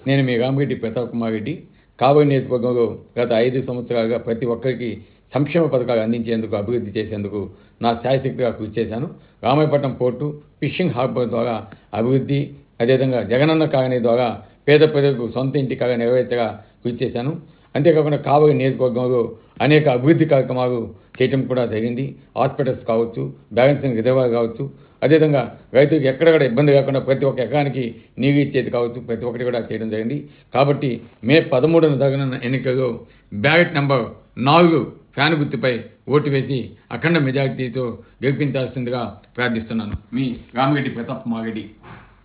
నేను మీ రామరెడ్డి ప్రతాప్ కుమార్ రెడ్డి కాబోయే నియోజకవర్గంలో గత ఐదు సంవత్సరాలుగా ప్రతి ఒక్కరికి సంక్షేమ పథకాలు అందించేందుకు అభివృద్ధి చేసేందుకు నా శాయశక్తిగా కృషి చేశాను రామాయపట్నం పోర్టు ఫిషింగ్ హార్బర్ ద్వారా అభివృద్ధి అదేవిధంగా జగనన్న కాలనీ ద్వారా పేద ప్రజలకు సొంత ఇంటి కళ నెరవేర్చగా కృషి చేశాను అంతేకాకుండా కావలి నియోజకవర్గంలో అనేక అభివృద్ధి కార్యక్రమాలు చేయటం కూడా జరిగింది హాస్పిటల్స్ కావచ్చు బ్యాలెన్సింగ్ రిజర్వాయర్ కావచ్చు అదేవిధంగా రైతులకు ఎక్కడెక్కడ ఇబ్బంది కాకుండా ప్రతి ఒక్క ఎకరానికి నీరు ఇచ్చేది కావచ్చు ప్రతి ఒక్కటి కూడా చేయడం జరిగింది కాబట్టి మే పదమూడున జరగనున్న ఎన్నికల్లో బ్యాలెట్ నెంబర్ నాలుగు ఫ్యాన్ గుర్తుపై ఓటు వేసి అఖండ మెజారిటీతో గెలిపించాల్సిందిగా ప్రార్థిస్తున్నాను మీ రామిరెడ్డి ప్రతాప్ మాగడ్డి